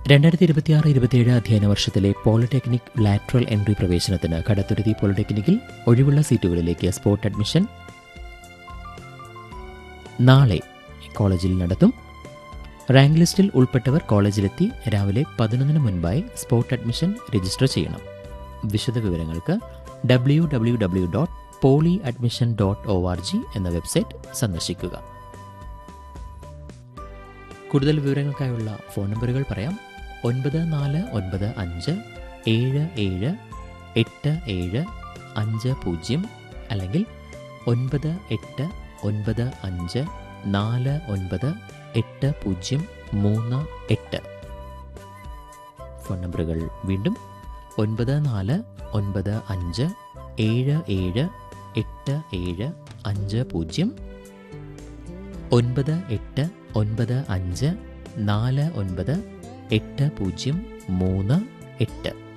രണ്ടായിരത്തി ഇരുപത്തിയാറ് ഇരുപത്തിയേഴ് അധ്യയന വർഷത്തിലെ പോളിടെക്നിക് ലാറ്ററൽ എൻട്രി പ്രവേശനത്തിന് കടത്തുരുതി പോളിടെക്നിക്കിൽ ഒഴിവുള്ള സീറ്റുകളിലേക്ക് സ്പോട്ട് അഡ്മിഷൻ നാളെ കോളേജിൽ നടത്തും റാങ്ക് ലിസ്റ്റിൽ ഉൾപ്പെട്ടവർ കോളേജിലെത്തി രാവിലെ പതിനൊന്നിന് മുൻപായി സ്പോട്ട് അഡ്മിഷൻ രജിസ്റ്റർ ചെയ്യണം വിശദ വിവരങ്ങൾക്ക് W W W dot poly admission dot O R G എന്ന വെബ്സൈറ്റ് സന്ദർശിക്കുക കൂടുതൽ വിവരങ്ങൾക്കായുള്ള ഫോൺ നമ്പറുകൾ പറയാം ഒൻപത് നാല് ഒൻപത് അഞ്ച് ഏഴ് ഏഴ് എട്ട് ഏഴ് അഞ്ച് പൂജ്യം അല്ലെങ്കിൽ ഒൻപത് എട്ട് ഒൻപത് അഞ്ച് നാല് ഒൻപത് എട്ട് പൂജ്യം മൂന്ന് എട്ട് ഫോൺ നമ്പറുകൾ വീണ്ടും ഒൻപത് നാല് ഒൻപത് അഞ്ച് ഏഴ് ഏഴ് എട്ട് ഏഴ് അഞ്ച് പൂജ്യം ഒൻപത് എട്ട് ഒൻപത് അഞ്ച് നാല് ഒൻപത് എട്ട് പൂജ്യം മൂന്ന് എട്ട്